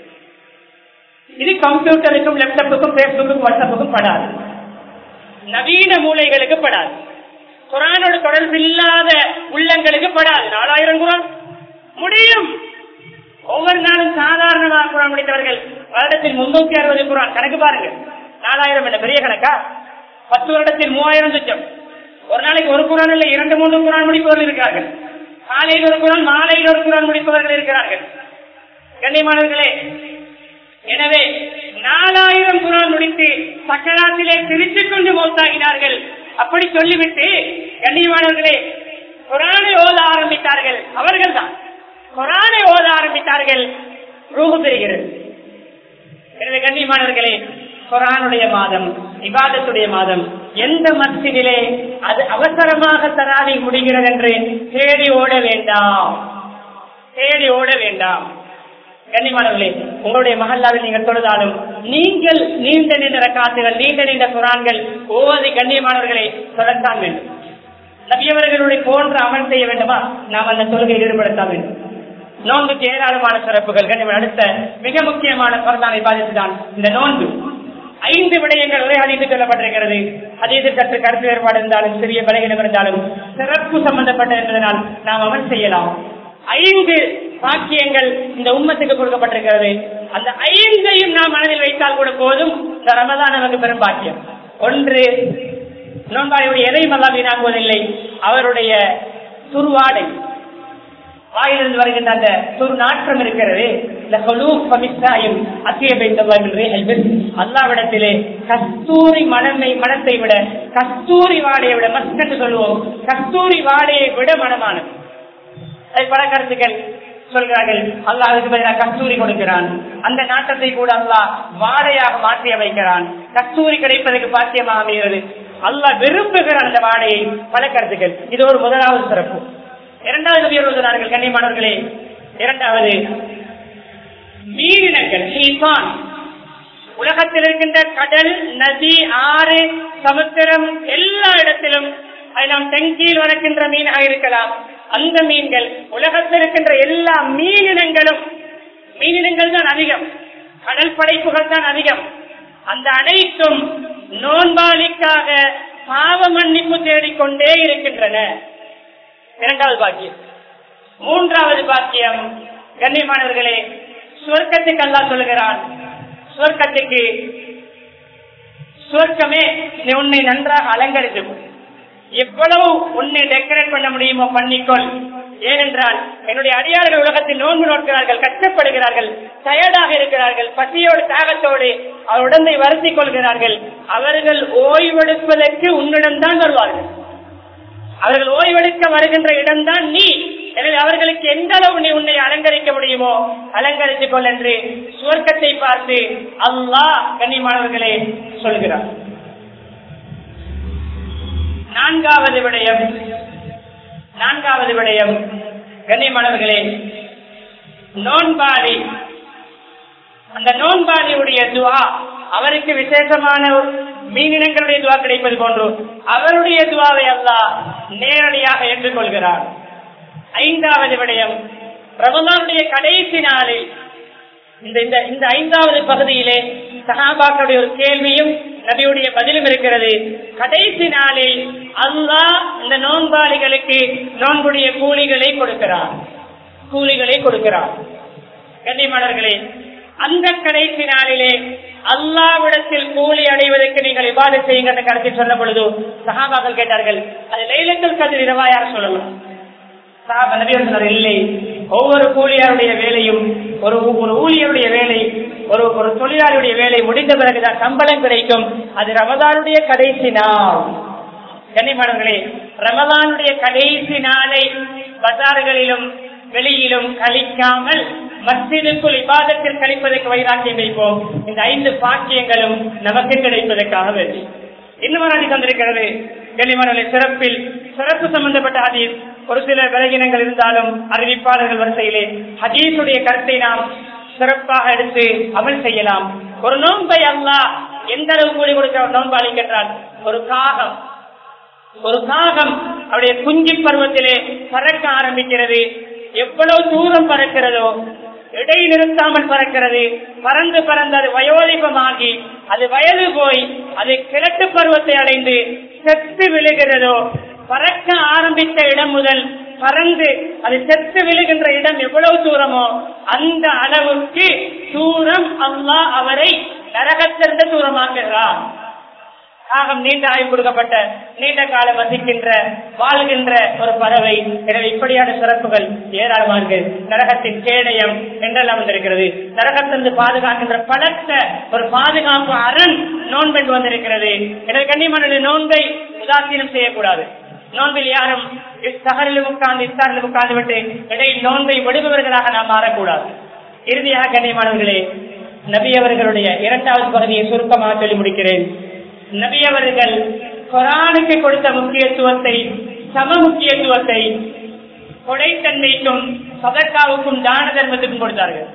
இது கம்ப்யூட்டருக்கும் லேப்டாப்புக்கும் பேஸ்புக்கும் வாட்ஸ்அப்புக்கும் படாது நவீன மூளைகளுக்கு படாது குரானோட தொடர்பு இல்லாத உள்ளங்களுக்கு படாது நாலாயிரம் குரான் முடியும் ஒவ்வொரு நாளும் சாதாரணமாக குரான் முடித்தவர்கள் வருடத்தில் முன்னூத்தி அறுபது குரான் கணக்கு பாருங்க நாலாயிரம் என்ன பெரிய கணக்கா பத்து வருடத்தில் மூவாயிரம் சுச்சம் ஒரு நாளைக்கு ஒரு குரான் இல்லை இரண்டு மூன்று குரான் முடிப்பவர்கள் இருக்கிறார்கள் காலையில் ஒரு குரான் மாலையில் ஒரு குரான் முடிப்பவர்கள் இருக்கிறார்கள் கண்ணியமானவர்களே எனவே நாலாயிரம் குரான் முடித்து சக்கராத்திலே சிரித்துக் கொண்டு மௌத்தாகினார்கள் அப்படி சொல்லிவிட்டு கண்ணியமானவர்களே குரானை ஓத ஆரம்பித்தார்கள் அவர்கள் தான் குரானை ஓத ஆரம்பித்தார்கள் ரூபு பெறுகிறது எனவே கண்ணியமானவர்களே குரானுடைய மாதம் விவாதத்துடைய மாதம் எந்த மத்தியிலே அது அவசரமாக தராவி முடிகிறது என்று தேடி ஓட வேண்டாம் தேடி ஓட வேண்டாம் கண்ணியமானவர்களே உங்களுடைய மகல்லாவில் நீங்கள் தொழுதாலும் நீங்கள் நீண்ட நீண்ட காத்துகள் நீண்ட நீண்ட குரான்கள் ஓதி கண்ணியமானவர்களை சொல்லத்தான் வேண்டும் நபியவர்களுடைய போன்ற அமல் செய்ய வேண்டுமா நாம் அந்த தொழுகையில் ஈடுபடுத்த வேண்டும் நோன்புக்கு ஏராளமான சிறப்புகள் கண்ணியம் அடுத்த மிக முக்கியமான பரதானை பாதித்துதான் இந்த நோன்பு ஐந்து விடயங்கள் ஒரே அணிந்து சொல்லப்பட்டிருக்கிறது அதீது கற்று கருத்து வேறுபாடு இருந்தாலும் சிறிய பலகீனம் இருந்தாலும் சிறப்பு சம்பந்தப்பட்ட என்பதனால் நாம் அமல் செய்யலாம் ஐந்து பாக்கியங்கள் இந்த உம்மத்துக்கு கொடுக்கப்பட்டிருக்கிறது அந்த ஐந்தையும் நாம் மனதில் வைத்தால் கூட போதும் இந்த ரமதான் நமக்கு பெரும் பாக்கியம் ஒன்று நோன்பாயுடைய எதையும் அல்லா வீணாக்குவதில்லை அவருடைய துருவாடை வாயிலிருந்து வருகின்ற அந்த துரு நாற்றம் இருக்கிறது அல்லாவிடத்திலே கஸ்தூரி மனமை மனத்தை விட கஸ்தூரி வாடையை விட மஸ்கட்டு சொல்லுவோம் கஸ்தூரி வாடையை விட மனமானது அதை பல கருத்துக்கள் சொல்கிறார்கள் அல்லாஹ் அதுக்கு பதிலாக கஸ்தூரி கொடுக்கிறான் அந்த நாட்டத்தை கூட அல்லாஹ் வாடையாக மாற்றி அமைக்கிறான் கஸ்தூரி கிடைப்பதற்கு பாத்தியமாக அமைகிறது அல்லாஹ் விரும்புகிறான் அந்த வாடையை பல கருத்துக்கள் இது ஒரு முதலாவது சிறப்பு இரண்டாவது உயர்வுகிறார்கள் கண்ணியமானவர்களே இரண்டாவது மீனினங்கள் ஷீபான் உலகத்தில் இருக்கின்ற கடல் நதி ஆறு சமுத்திரம் எல்லா இடத்திலும் அது நாம் தெங்கீழ் வளர்க்கின்ற மீனாக இருக்கலாம் அந்த மீன்கள் உலகத்தில் இருக்கின்ற எல்லா மீனினங்களும் மீனினங்கள் தான் அதிகம் கடல் படைப்புகள் தான் அதிகம் அந்த அனைத்தும் நோன்பாளிக்காக பாவ மன்னிப்பு தேடிக்கொண்டே இருக்கின்றன இரண்டாவது பாக்கியம் மூன்றாவது பாக்கியம் கண்ணியமானவர்களே சுவர்க்கத்துக்கு அல்லா சொல்லுகிறான் சுவர்க்கத்துக்கு சுவர்க்கமே நீ உன்னை நன்றாக அலங்கரித்து எவ்வளவு உன்னை டெக்கரேட் பண்ண முடியுமோ பண்ணிக்கொள் ஏனென்றால் என்னுடைய அடியார்கள் உலகத்தில் நோன்பு நோக்கிறார்கள் கஷ்டப்படுகிறார்கள் டயர்டாக இருக்கிறார்கள் பசியோடு தாகத்தோடு அவர் உடம்பை வருத்திக் கொள்கிறார்கள் அவர்கள் ஓய்வெடுப்பதற்கு உன்னிடம்தான் வருவார்கள் அவர்கள் ஓய்வெடுக்க வருகின்ற இடம்தான் நீ எனவே அவர்களுக்கு எந்த அளவு நீ உன்னை அலங்கரிக்க முடியுமோ அலங்கரித்துக் கொள் என்று சுவர்க்கத்தை பார்த்து அல்லாஹ் கண்ணியமானவர்களே சொல்கிறார் நான்காவது விடயம் நான்காவது விடயம் கண்ணியமானவர்களே நோன்பாளி அந்த நோன்பாளியுடைய துவா அவருக்கு விசேஷமான மீனினங்களுடைய துவா கிடைப்பது போன்று அவருடைய துவாவை அல்லாஹ் நேரடியாக ஏற்றுக்கொள்கிறார் ஐந்தாவது விடயம் ரமலானுடைய கடைசி நாளில் இந்த இந்த இந்த ஐந்தாவது பகுதியிலே சஹாபாக்களுடைய ஒரு கேள்வியும் நபியுடைய பதிலும் இருக்கிறது கடைசி நாளில் அல்லாஹ் இந்த நோன்பாளிகளுக்கு நோன்புடைய கூலிகளை கொடுக்கிறார் கூலிகளை கொடுக்கிறார் கண்ணியமானவர்களே அந்த கடைசி நாளிலே அல்லாவிடத்தில் கூலி அடைவதற்கு நீங்கள் இவ்வாறு செய்யுங்க என்ற கருத்தில் சொன்ன பொழுது சகாபாக்கள் கேட்டார்கள் அது லைலத்தில் கதிர் இரவா யார் சொல்லலாம் சஹாபா நபியர் சொன்னார் இல்லை ஒவ்வொரு கூலியாருடைய வேலையும் ஒரு ஒரு ஊழியருடைய வேலை ஒரு ஒரு தொழிலாளியுடைய வேலை முடிந்த பிறகுதான் சம்பளம் கிடைக்கும் அது ரமதானுடைய கடைசி நாள் கன்னிமானவர்களே ரமதானுடைய கடைசி நாளை பஜார்களிலும் வெளியிலும் கழிக்காமல் மஸ்ஜிதுக்குள் இபாதத்தில் கழிப்பதற்கு வைராக்கியம் வைப்போம் இந்த ஐந்து பாக்கியங்களும் நமக்கு கிடைப்பதற்காக வேண்டி இன்னும் அதி தந்திருக்கிறது கனிமணி சிறப்பில் சிறப்பு சம்பந்தப்பட்ட ஹதீஸ் ஒரு சில விலகினங்கள் இருந்தாலும் அறிவிப்பாளர்கள் வரிசையிலே ஹதீஸுடைய கருத்தை நாம் சிறப்பாக எடுத்து அமல் செய்யலாம் ஒரு நோன்பை அல்லாஹ் எந்த அளவு கூலி கொடுக்க நோன்பு அளிக்கின்றான் ஒரு காகம் ஒரு காகம் அவருடைய குஞ்சு பருவத்திலே பறக்க ஆரம்பிக்கிறது எவ்வளவு தூரம் பறக்கிறதோ இடை நிறுத்தாமல் பறக்கிறது பறந்து பறந்து அது வயோதிபமாகி அது வயது போய் அது கிழக்கு பருவத்தை அடைந்து செத்து விழுகிறதோ பறக்க ஆரம்பித்த இடம் முதல் பறந்து அது செத்து விழுகின்ற இடம் எவ்வளவு தூரமோ அந்த அளவுக்கு தூரம் அல்லாஹ் அவரை நரகத்திலிருந்து தூரமாக்குகிறார் காகம் நீண்ட ஆய்வு கொடுக்கப்பட்ட நீண்ட காலம் வசிக்கின்ற வாழ்கின்ற ஒரு பறவை எனவே இப்படியான சிறப்புகள் ஏராளமாக நரகத்தின் கேடயம் என்றெல்லாம் வந்திருக்கிறது நரகத்திலிருந்து பாதுகாக்கின்ற பலத்த ஒரு பாதுகாப்பு அரண் நோன்பென்று வந்திருக்கிறது எனவே கண்ணியமான நோன்பை உதாசீனம் செய்யக்கூடாது நோன்பில் யாரும் சகரில் உட்கார்ந்து இஸ்தாரில் உட்கார்ந்து விட்டு இடையில் நோன்பை விடுபவர்களாக நாம் மாறக்கூடாது இறுதியாக கண்ணியமானவர்களே நபி அவர்களுடைய இரண்டாவது பகுதியை சுருக்கமாக சொல்லி முடிக்கிறேன் நபி அவர்கள் குரானுக்கு கொடுத்த முக்கியத்துவத்தை சம முக்கியத்துவத்தை கொடைத்தன்மைக்கும் சதக்காவுக்கும் தான தர்மத்துக்கும் கொடுத்தார்கள்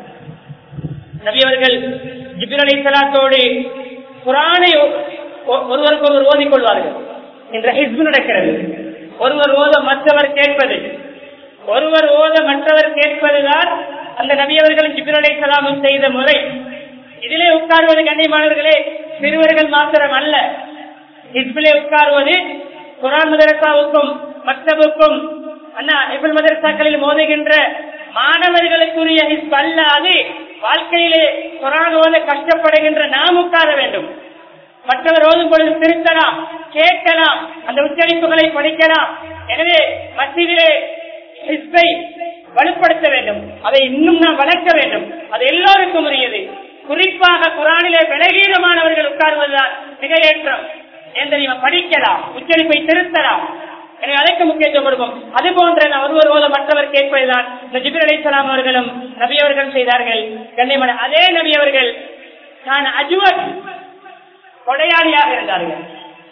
நபி அவர்கள் ஜிபிர் அலி சலாத்தோடு குரானை ஒருவருக்கு ஒருவர் ஓதிக்கொள்வார்கள் என்ற ஹிஸ்பு நடக்கிறது ஒருவர் ஓத மற்றவர் கேட்பது ஒருவர் ஓத மற்றவர் கேட்பதுதான் அந்த நபி அவர்கள் ஜிபிர் அலி சலாமும் செய்த முறை இதிலே உட்காருவது கண்ணியமானவர்களே சிறுவர்கள் மாத்திரம் அல்ல ஹிஸ்பிலே உட்காருவது குரான் மதரசாவுக்கும் மக்தபுக்கும் அண்ணா இபில் மதரசாக்களில் மோதுகின்ற மாணவர்களுக்குரிய ஹிஸ்ப் அல்ல அது வாழ்க்கையிலே குரான் ஓத கஷ்டப்படுகின்ற நாம் உட்கார வேண்டும் மற்றவர் ஓதும் பொழுது திருத்தலாம் கேட்கலாம் அந்த உச்சரிப்புகளை படிக்கலாம் எனவே மத்தியிலே ஹிஸ்பை வலுப்படுத்த வேண்டும் அதை இன்னும் நாம் வளர்க்க வேண்டும் அது எல்லோருக்கும் உரியது குறிப்பாக குரானிலே விலகீனமானவர்கள் உட்கார்வதுதான் மிக ஏற்றம் ஏன் தெரியுமா படிக்கலாம் உச்சரிப்பை திருத்தலாம் எனவே அதற்கு முக்கியத்துவம் கொடுக்கும் அது போன்ற ஒருவர் ஓத மற்றவர் கேட்பதுதான் இந்த ஜிபிர் அலிசலாம் அவர்களும் நபி அவர்கள் செய்தார்கள் கண்ணியமான அதே நபி அவர்கள் நான் அஜுவத் கொடையாளியாக இருந்தார்கள்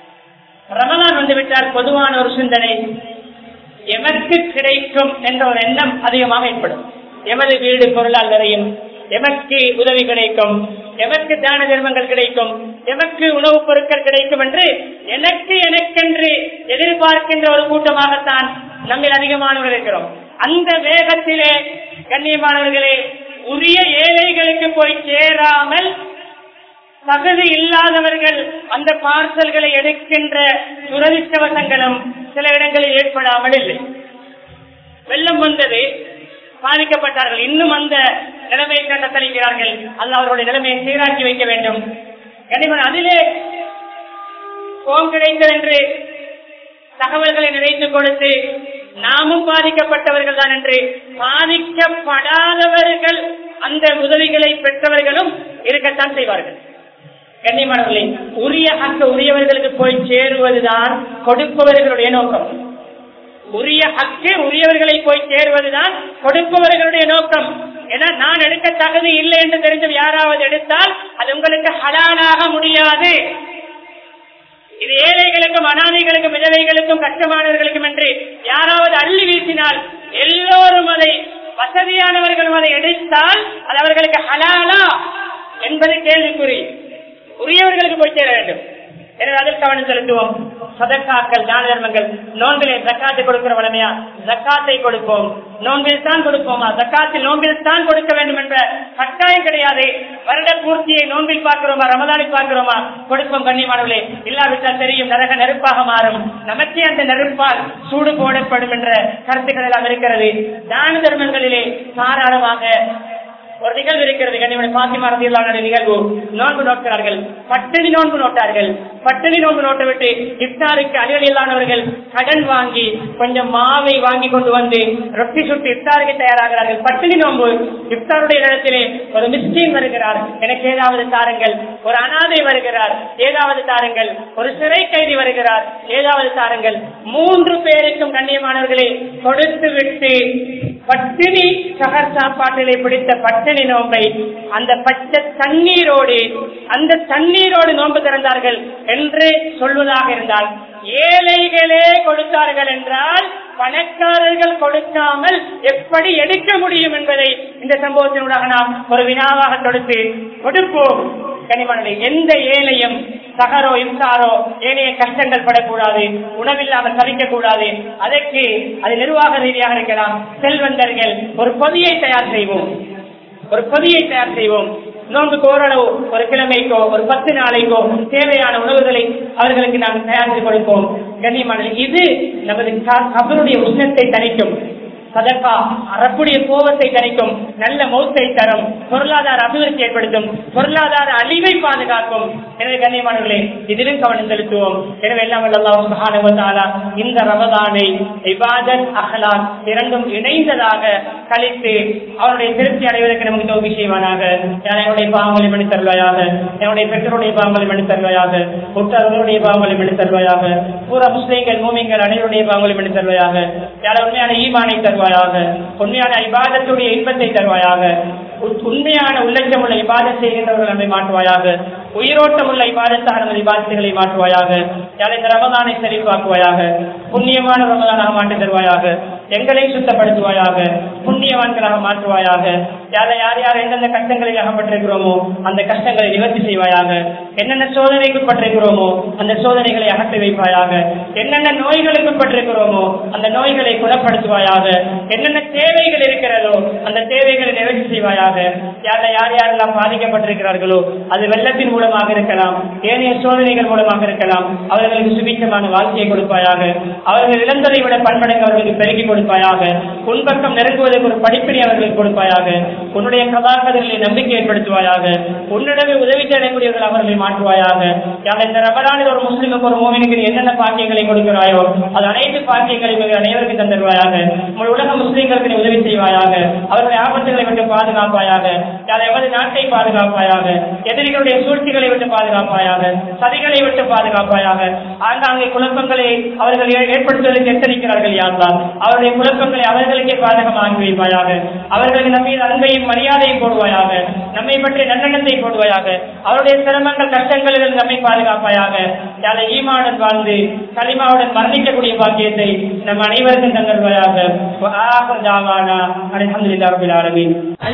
ரமலான் வந்து விட்டால் பொதுவான ஒரு சிந்தனை எமக்கு கிடைக்கும் என்ற ஒரு எண்ணம் அதிகமாக ஏற்படும் எமது வீடு பொருளால் நிறையும் எமக்கு உதவி கிடைக்கும் எமக்கு தான தர்மங்கள் கிடைக்கும் எமக்கு உணவுப் பொருட்கள் கிடைக்கும் என்று எனக்கு எனக்கென்று எதிர்பார்க்கின்ற ஒரு கூட்டமாகத்தான் நம்மில் அதிகமானவர்கள் இருக்கிறோம் அந்த வேகத்திலே கண்ணியமானவர்களே உரிய ஏழைகளுக்கு போய் சேராமல் தகுதி இல்லாதவர்கள் அந்த பார்சல்களை எடுக்கின்ற துரதிஷ்டவசங்களும் சில இடங்களில் ஏற்படாமல் இல்லை வெள்ளம் வந்தது பாதிக்கப்பட்டார்கள் இன்னும் அந்த நிலைமையை கண்ட தளிக்கிறார்கள் அல்ல அவர்களுடைய நிலைமையை சீராக்கி வைக்க வேண்டும் கண்டிப்பாக அதிலே போம் கிடைத்தது என்று தகவல்களை நிறைத்து கொடுத்து நாமும் பாதிக்கப்பட்டவர்கள் தான் என்று பாதிக்கப்படாதவர்கள் அந்த உதவிகளை பெற்றவர்களும் இருக்கத்தான் செய்வார்கள் கண்ணியமானவர்களே உரிய ஹக்கு உரியவர்களுக்கு போய் சேருவதுதான் கொடுப்பவர்களுடைய நோக்கம் உரிய ஹக்கு உரியவர்களை போய் சேருவதுதான் கொடுப்பவர்களுடைய நோக்கம் ஏன்னா நான் எடுக்க தகுதி இல்லை என்று தெரிஞ்சு யாராவது எடுத்தால் அது உங்களுக்கு ஹலாலாக முடியாது இது ஏழைகளுக்கும் அனாதைகளுக்கும் விதவைகளுக்கும் கஷ்டமானவர்களுக்கும் என்று யாராவது அள்ளி வீசினால் எல்லோரும் அதை வசதியானவர்களும் அதை எடுத்தால் அது அவர்களுக்கு ஹலாலா என்பது கேள்விக்குறி உரியவர்களுக்கு போய் சேர வேண்டும் எனவே அதில் கவனம் செலுத்துவோம் சதக்காக்கள் தான தர்மங்கள் நோன்பிலே ஜக்காத்தை கொடுக்கிற வளமையா ஜக்காத்தை கொடுப்போம் நோன்பில் தான் கொடுப்போமா ஜக்காத்தில் நோன்பில் தான் கொடுக்க வேண்டும் என்ற கட்டாயம் கிடையாது வருட பூர்த்தியை நோன்பில் பார்க்கிறோமா ரமதானில் பார்க்கிறோமா கொடுப்போம் கண்ணியமானவர்களே இல்லாவிட்டால் தெரியும் நரக நெருப்பாக மாறும் நமக்கே அந்த நெருப்பால் சூடு போடப்படும் என்ற கருத்துக்கள் எல்லாம் இருக்கிறது தான தர்மங்களிலே தாராளமாக ஒரு நிகழ்வு இருக்கிறது கண்ணியமணி பாத்திமா ரதியில்லான நிகழ்வு நோன்பு நோக்கிறார்கள் பட்டினி நோன்பு நோட்டார்கள் பட்டினி நோன்பு நோட்டை விட்டு இஃப்தாருக்கு அலுவலில்லானவர்கள் கடன் வாங்கி கொஞ்சம் மாவை வாங்கி கொண்டு வந்து ரொட்டி சுட்டு இஃப்தாருக்கு தயாராகிறார்கள் பட்டினி நோன்பு இஃப்தாருடைய நேரத்திலே ஒரு மிஸ்டீன் வருகிறார் எனக்கு ஏதாவது தாருங்கள் ஒரு அனாதை வருகிறார் ஏதாவது தாருங்கள் ஒரு சிறை கைதி வருகிறார் ஏதாவது தாருங்கள் மூன்று பேருக்கும் கண்ணியமானவர்களே கொடுத்து விட்டு பட்டினி சகர் சாப்பாட்டிலே பிடித்த பட்டினி நோன்பை அந்த பச்சை தண்ணீரோடு அந்த தண்ணீரோடு நோன்பு திறந்தார்கள் என்று சொல்வதாக இருந்தால் ஏழைகளே கொடுத்தார்கள் என்றால் பணக்காரர்கள் கொடுக்காமல் எப்படி எடுக்க முடியும் என்பதை இந்த சம்பவத்தினூடாக நாம் ஒரு வினாவாக தொடுத்து கொடுப்போம் கனிமணி எந்த ஏழையும் சகரோ இம்சாரோ ஏனைய கஷ்டங்கள் படக்கூடாது உணவில்லாமல் தவிக்க கூடாது அதற்கு அது நிர்வாக ரீதியாக இருக்கலாம் செல்வந்தர்கள் ஒரு பொதியை தயார் செய்வோம் ஒரு பொதியை தயார் செய்வோம் நோன்புக்கு ஓரளவு ஒரு கிழமைக்கோ ஒரு பத்து நாளைக்கோ தேவையான உணவுகளை அவர்களுக்கு நாம் தயாரித்து கொடுப்போம் கண்ணியமான இது நமது கபருடைய உஷ்ணத்தை தணிக்கும் சதக்கா அரப்புடைய கோபத்தை தணிக்கும் நல்ல மௌத்தை தரும் பொருளாதார அபிவிருத்தி ஏற்படுத்தும் பொருளாதார அழிவை பாதுகாக்கும் எனவே கண்ணியமானவர்களே இதிலும் கவனம் செலுத்துவோம் எனவே எல்லாம் வல்லல்லாஹு இந்த ரமதானை இபாதத் அஹ்லாக் இரண்டும் இணைந்ததாக கழித்து அவருடைய திருப்தி அடைவதற்கு நமக்கு தோல்வி செய்வானாக என்னுடைய பாவங்களை மணி தருவாயாக என்னுடைய பெற்றோருடைய பாவங்களை மணி தருவாயாக உற்றவர்களுடைய பாவங்களை மணி தருவாயாக பூரா முஸ்லீம்கள் மூமிங்கள் அனைவருடைய பாவங்களை மணி தருவாயாக யார உண்மையான ஈமானை தருவாயாக உண்மையான இபாதத்துடைய இன்பத்தை தருவாயாக உண்மையான உள்ளச்சம் உள்ள இபாதத் செய்கின்றவர்கள் நம்மை மாற்றுவாயாக உயிரோட்டம் உள்ள இபாதத்தாக நமது இபாதத்துகளை மாற்றுவாயாக யாரை இந்த ரமதானை செழிப்பாக்குவாயாக புண்ணியமான ரமதானாக மாற்றி தருவாயாக எங்களை சுத்தப்படுத்துவாயாக புண்ணியவான்களாக மாற்றுவாயாக யாரை யார் யார் எந்தெந்த கஷ்டங்களில் அகப்பட்டிருக்கிறோமோ அந்த கஷ்டங்களை நிவர்த்தி செய்வாயாக என்னென்ன சோதனைக்கு பட்டிருக்கிறோமோ அந்த சோதனைகளை அகற்றி வைப்பாயாக என்னென்ன நோய்களுக்கு பட்டிருக்கிறோமோ அந்த நோய்களை குணப்படுத்துவாயாக என்னென்ன தேவைகள் இருக்கிறதோ அந்த தேவைகளை நிவர்த்தி செய்வாயாக யார யார் யாரெல்லாம் பாதிக்கப்பட்டிருக்கிறார்களோ அது வெள்ளத்தின் மூலமாக இருக்கலாம் ஏனைய சோதனைகள் மூலமாக இருக்கலாம் அவர்களுக்கு சுபிக்கமான வாழ்க்கையை கொடுப்பாயாக அவர்கள் இழந்ததை விட பன்மடங்கு அவர்களுக்கு பெருக்கி கொடுப்பாயாக உன்பக்கம் நெருங்குவதற்கு ஒரு படிப்பினை அவர்களுக்கு கொடுப்பாயாக உன்னுடைய கதாகதர்களை நம்பிக்கை ஏற்படுத்துவாயாக உன்னிடமே உதவி தேடக்கூடியவர்கள் அவர்களை மாற்றுவாயாக யார் இந்த ரபரானில் ஒரு முஸ்லிமுக்கு ஒரு மோமினுக்கு நீ என்னென்ன பாக்கியங்களை கொடுக்கிறாயோ அது அனைத்து பாக்கியங்களையும் இவர்கள் அனைவருக்கு தந்துடுவாயாக உங்கள் உலக முஸ்லிம்களுக்கு நீ உதவி செய்வாயாக அவர்களுடைய ஆபத்துகளை விட்டு பாதுகாப்பாயாக யார் எமது நாட்டை பாதுகாப்பாயாக எதிரிகளுடைய சூழ்ச்சிகளை விட்டு பாதுகாப்பாயாக சதிகளை விட்டு பாதுகாப்பாயாக ஆங்காங்கே குழப்பங்களை அவர்கள் ஏ- ஏற்படுத்துவதற்கு எத்தனிக்கிறார்கள் யார்தான் அவருடைய குழப்பங்களை அவர்களுக்கே பாதகமாகி வைப்பாயாக அவர்களுக்கு நம்ம மீது அன்பையும் மரியாதையும் போடுவாயாக நம்மை பற்றி நல்லெண்ணத்தை போடுவாயாக அவருடைய சிரமங்கள் கஷ்டங்களில் நம்மை பாதுகாப்பாயாக யாரை ஈமாவுடன் வாழ்ந்து களிமாவுடன் மரணிக்கக்கூடிய பாக்கியத்தை நம் அனைவருக்கும் தந்தருவாயாக அலமதுல்லா ரபில் ஆலமீன்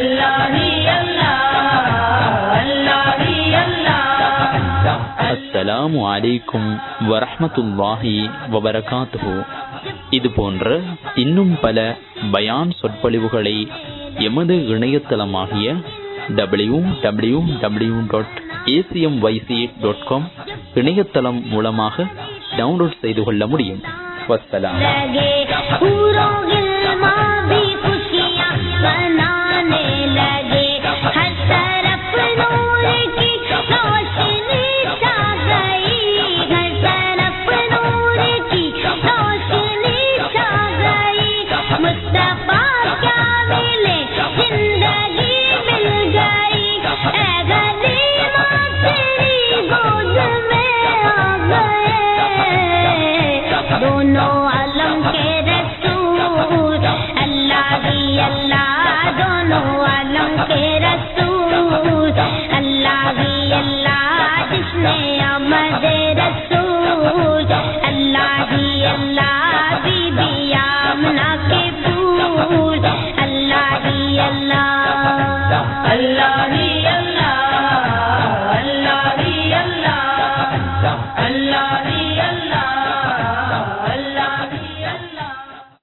அஸ்ஸலாமு அலைக்கும் வரஹ்மத்துல்லாஹி வபரகாத்துஹு இது போன்ற இன்னும் பல பயான் சொற்பொழிவுகளை எமது இணையதளமாகிய W W W dot ACM YC dot com இணையதளம் மூலமாக டவுன்லோட் செய்து கொள்ள முடியும் வஸ்ஸலாம் लगे पूरों गिलमा भी खुशियाँ मनाने लगे हर तरफ नूर की रोशनी छा गई हर तरफ नूर की रोशनी छा गई मुस्तफा क्या मिले जिंदगी मिल गई ऐ गरीबा तेरी गोद में आ गए दोनों आलम के रसूल अल्लाह ही अल्लाह दोनों आलम के